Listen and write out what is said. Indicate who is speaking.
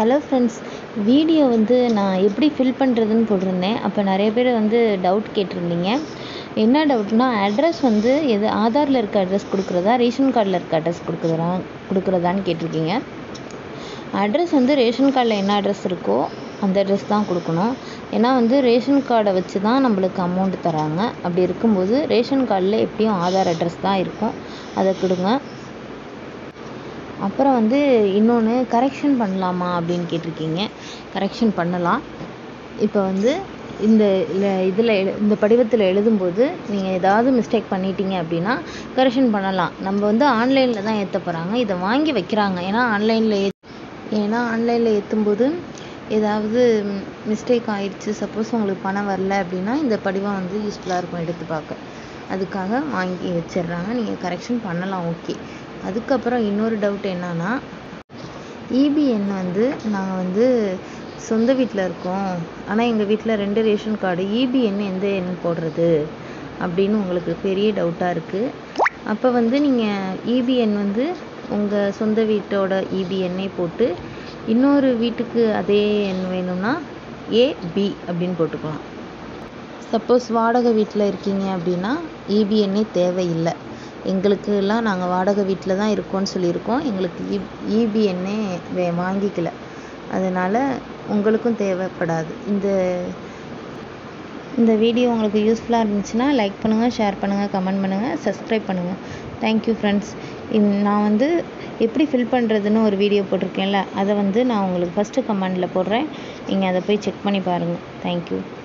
Speaker 1: hello friends video வந்து நான் எப்படி ஃபில் பண்ணுறதுன்னு போட்டிருந்தேன் அப்போ நிறைய பேர் வந்து டவுட் கேட்டிருந்தீங்க என்ன டவுட்னா அட்ரஸ் வந்து எது ஆதாரில் இருக்க அட்ரஸ் கொடுக்குறதா ரேஷன் கார்டில் இருக்க அட்ரஸ் கொடுக்குறதா கொடுக்குறதான்னு கேட்டிருக்கீங்க அட்ரஸ் வந்து ரேஷன் கார்டில் என்ன அட்ரஸ் இருக்கோ அந்த அட்ரஸ் தான் கொடுக்கணும் ஏன்னா வந்து ரேஷன் கார்டை வச்சு தான் நம்மளுக்கு அமௌண்ட் தராங்க அப்படி இருக்கும்போது ரேஷன் கார்டில் எப்படியும் ஆதார் அட்ரஸ் தான் இருக்கும் அதை கொடுங்க அப்புறம் வந்து இன்னொன்று கரெக்ஷன் பண்ணலாமா அப்படின்னு கேட்டிருக்கீங்க கரெக்ஷன் பண்ணலாம் இப்போ வந்து இந்த இதில் எழு இந்த படிவத்தில் எழுதும்போது நீங்கள் ஏதாவது மிஸ்டேக் பண்ணிட்டீங்க அப்படின்னா கரெக்ஷன் பண்ணலாம் நம்ம வந்து ஆன்லைனில் தான் ஏற்ற போகிறாங்க இதை வாங்கி வைக்கிறாங்க ஏன்னா ஆன்லைனில் ஏ ஏன்னா ஆன்லைனில் ஏற்றும்போது ஏதாவது மிஸ்டேக் ஆயிடுச்சு சப்போஸ் உங்களுக்கு பணம் வரல அப்படின்னா இந்த படிவம் வந்து யூஸ்ஃபுல்லாக இருக்கும் எடுத்து பார்க்க அதுக்காக வாங்கி வச்சிடுறாங்க நீங்கள் கரெக்ஷன் பண்ணலாம் ஓகே அதுக்கப்புறம் இன்னொரு டவுட் என்னன்னா இபிஎன் வந்து நாங்கள் வந்து சொந்த வீட்டில் இருக்கோம் ஆனால் எங்கள் வீட்டில் ரெண்டு ரேஷன் கார்டு இபிஎன் எந்த எண் போடுறது அப்படின்னு உங்களுக்கு பெரிய டவுட்டாக இருக்குது அப்போ வந்து நீங்கள் இபிஎன் வந்து உங்கள் சொந்த வீட்டோட இபிஎன்னை போட்டு இன்னொரு வீட்டுக்கு அதே எண் வேணும்னா ஏபி அப்படின்னு போட்டுக்கலாம் சப்போஸ் வாடகை வீட்டில் இருக்கீங்க அப்படின்னா இபிஎன்னே தேவையில்லை எங்களுக்கெல்லாம் நாங்கள் வாடகை வீட்டில் தான் இருக்கோம்னு சொல்லியிருக்கோம் எங்களுக்கு இ இபிஎன்னே வே வாங்கிக்கல அதனால் உங்களுக்கும் தேவைப்படாது இந்த இந்த வீடியோ உங்களுக்கு யூஸ்ஃபுல்லாக இருந்துச்சுன்னா லைக் பண்ணுங்கள் ஷேர் பண்ணுங்கள் கமெண்ட் பண்ணுங்கள் சப்ஸ்கிரைப் பண்ணுங்கள் தேங்க்யூ ஃப்ரெண்ட்ஸ் நான் வந்து எப்படி ஃபில் பண்ணுறதுன்னு ஒரு வீடியோ போட்டிருக்கேன்ல அதை வந்து நான் உங்களுக்கு ஃபஸ்ட்டு கமெண்டில் போடுறேன் நீங்கள் அதை போய் செக் பண்ணி பாருங்கள் தேங்க்யூ